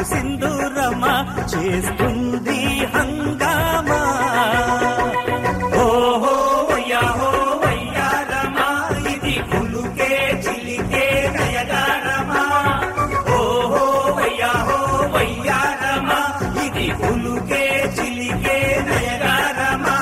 సింధూరమా చేస్తుంది హంగామా ఓహో వయ్యాహో వయ్యారమా ఇది కులుకే చిలికే నయగారమా ఓహో వయ్యాహో వయ్యారమా ఇది కులుకే చిలికే నయగారమా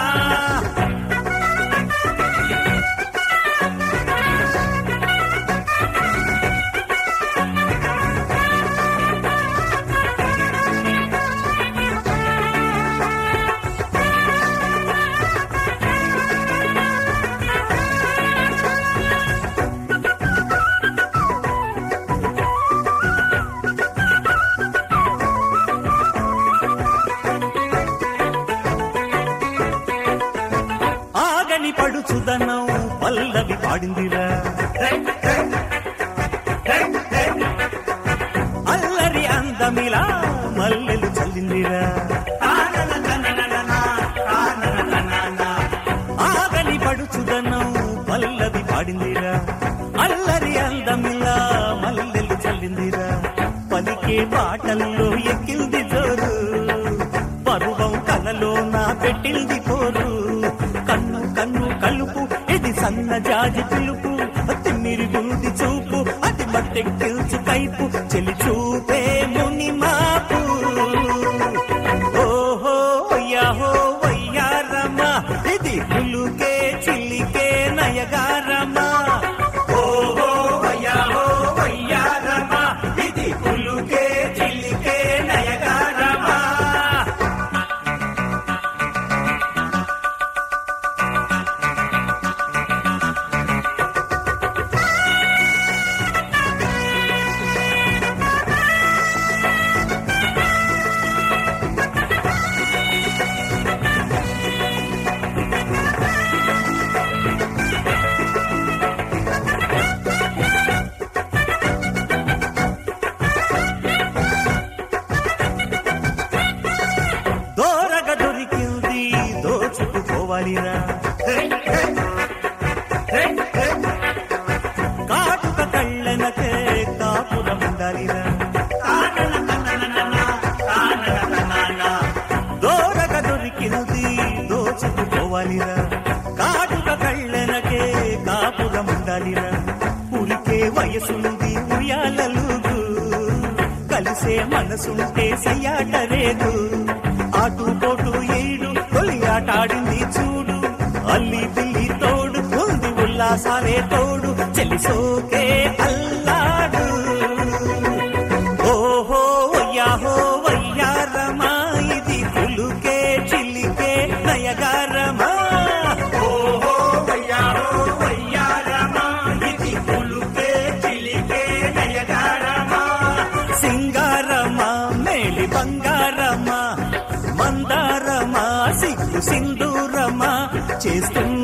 ఆగని పడుచుదనం పల్లవి పాడిందిరా అల్లరి అందమిలా మల్లెలు చల్లిందిరా ఆగని పడుచుదనం పల్లవి పాడిందిరా అల్లరి అందమిలా మల్లెలు చల్లిందిరా పలికే పాటల్లో ఎక్కింది జోరు పరువం కలలో నా పెట్టింది పోరు కన్ను కన్ను కలుపు ఇది సన్న జాజి పిలుపు తిమ్మిరి గుంది చూపు అది మట్టెక్కిల్చు కైపు చెలి చూపే ముని మాపు ఓహో యాహో వయ్యారమా ఇది పులుకే చిల్లికే నయగారమా ఓహో వయ్యాహో వయ్యారమా ఇది పులుకే చిల్లికే నయగారమా దోరగ దొరికింది దోచుకుపోవాలిరా కాటుక కళ్ళనకే కాపురం ఉండాలిరా దోరగ దొరికింది దోచుకుపోవాలిరా కాటుక కళ్ళనకే కాపురం ఉండాలిరా ఉరికే వయసుంది ఉయ్యాలలుగు కలిసే మనసుంటే సయ్యాట రేగు ఆటు పోటు ఏడు తొలి ఆట ఆడింది చూడు అల్లి పిల్లి తోడు ఉంది ఉల్లాసాలే తోడు చెల్లి సోకే అల్లాడు ఓహో వయ్యాహో వయ్యారమా ఇది పులుకే చిల్లికే నయగారమా ఓహో వయ్యాహో వయ్యారమా ఇది పులుకే చిల్లికే నయగారమా సింగారమా మేలి బంగారమా మందారమా సిగ్గు సింధూరమా చేస్తున్న